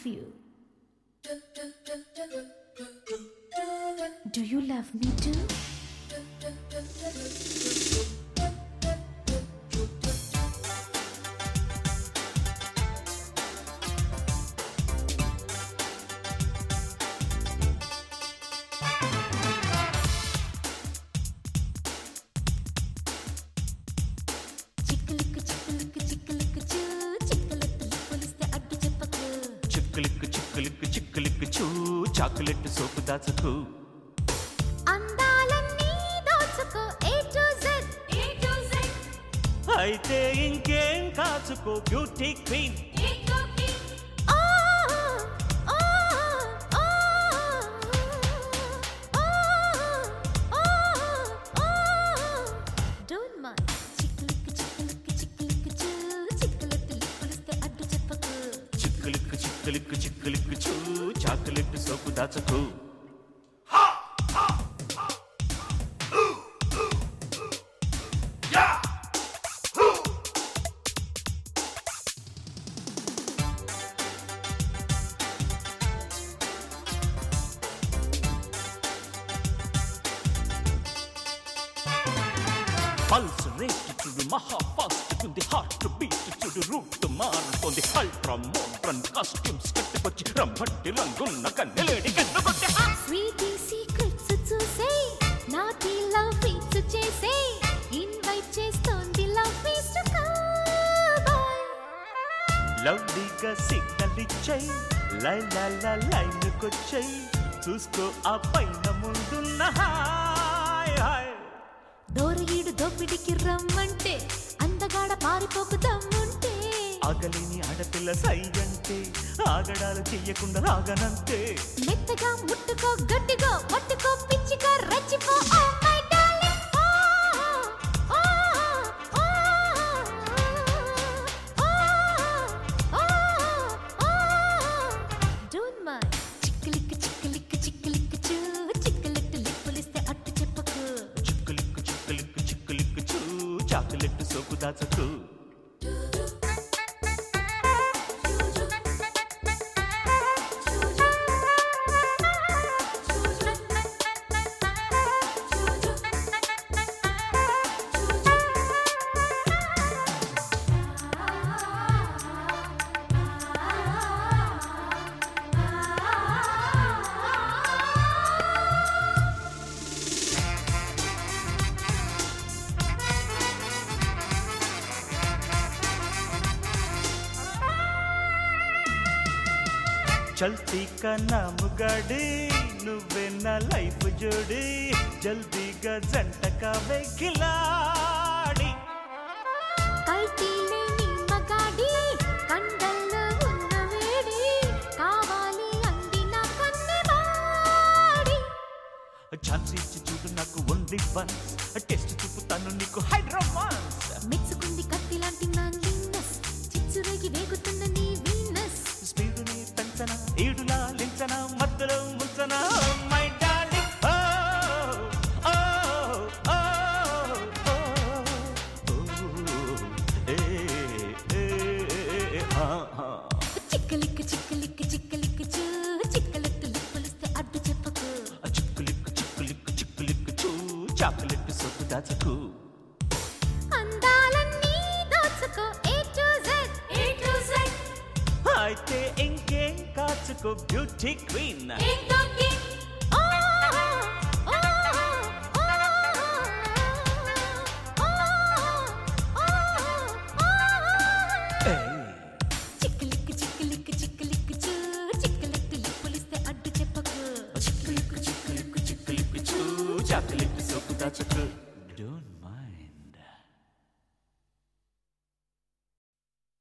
you. Do you love me too? చిక్కులుక్కు చిక్కులుక్కు చిక్కులుక్కు చూ చిక్కులెత్తులు పొలిస్తే అడ్డు చెప్పకు చిక్కులిక్కు చిక్కులిక్కు చిక్కులిక్కు చూ చాకులెట్టు soap దాచకు అందాలన్నీ దోచుకో A to Z A to Z అయితే ఇంకేం కాచుకో బ్యూటీ క్వీన్ ఏ టు కి ఓ ఓ ఓ ఓ ఓ డోంట్ మైండ్ చిక్కులుక్కు చిక్కులుక్కు చిక్కులుక్కు చూ చిక్కులెత్తులు పొలిస్తే అడ్డు చెప్పకు చిక్కులిక్కు చిక్కులిక్కు చిక్కులిక్కు చూ చాకులెట్టు సోపు దాచకు పల్స్ రేట్ చూడు మహా ఫాస్ట్ ఉంది హార్ట్ బీట్ చూడు రూట్ మారుతోంది అల్ట్రా మోడ్రన్ కాస్ట్యూమ్స్ కట్టుకొచ్చి రంభట్టి రంగున్న కన్నెలేడి కన్నుకొచ్చి స్వీటీ సీక్రెట్స్ చూసే నాటి లవ్ ఫీట్స్ చేసే ఇన్వైట్ చేస్తోంది లవ్ ఫీస్ట్ లవ్లీగా సిగ్నల్ ఇచ్చాయి లై లా లా లైన్కొచ్చాయి చూసుకో ఆ పైన ముందున్న హాయ్ హాయ్ దోరగీడు దోపిడికి రమ్మంటే అందగాడ పారిపోకు దమ్ముంటే ఆగలేని ఆడపిల్ల సై అంటే ఆగడాలు చెయ్యకుండా రాగనంతే మెత్తగా ముట్టుకో గట్టిగా పట్టుకో పిచ్చిగా రచ్చిపో Oh my darling. Oh, oh, oh, oh, oh, oh. Don't mind. చిక్కులిక్కు చిక్కులిక్కు చిక్కులిక్కు చూ చిక్కులెట్టు లిప్పులిస్తే అట్టు చెప్పకు చిక్కులిక్కు చిక్కులిక్కు చిక్కులిక్కు చూ చాకులెట్టు సోకు దాచకు చల్తీ కన్నా ముగాడి నువ్వే నా లైఫ్ జోడి జల్దీగా జంట కావే కిలాడి కల్తీలే నీ మగాడి కండల్లో ఉన్న వేడి కావాలి అందిన కన్నెవాడి ఛాన్స్ ఇచ్చి చూడు నాకు ఓన్లీ వన్స్ టెస్ట్ చూపుతాను నీకు హైదరాబాద్ మెచ్చుకుంది కత్తి లాంటి మ్యాన్లీనెస్ చిచ్చురేగి వేగుతున్న నీ వీనస్ స్పీడుని పెంచన ఈడులా లించన మధ్యలో ముంచన మై డార్లింగ్ ఓ ఓ ఓ ఓ ఏ ఏ ఆ ఆ చిక్కలిక్కు చిక్కలిక్కు చిక్కలిక్కు చూ చిక్కలెట్టు లిప్పులిస్తే అడ్డు చెప్పకు చిక్కులిక్కు చిక్కులిక్కు చిక్కులిక్కు చూ చాకులెట్టు సొక్కు దాచకు అందాలన్నీ దోచుకో A to Z A to Z అయితే ఇంకేం కాచుకో బ్యూటీ క్వీన్ ఏదోకి ఓ ఓ ఓ ఓ చిక్కలిక్కు చిక్కలిక్కు చిక్కలిక్కు చూ చిక్కలెట్టు లిప్పులిస్తే అడ్డు చెప్పకు చిక్కులిక్కు చిక్కులిక్కు చిక్కులిక్కు చూ చాకులెట్టు సొక్కు దాచకు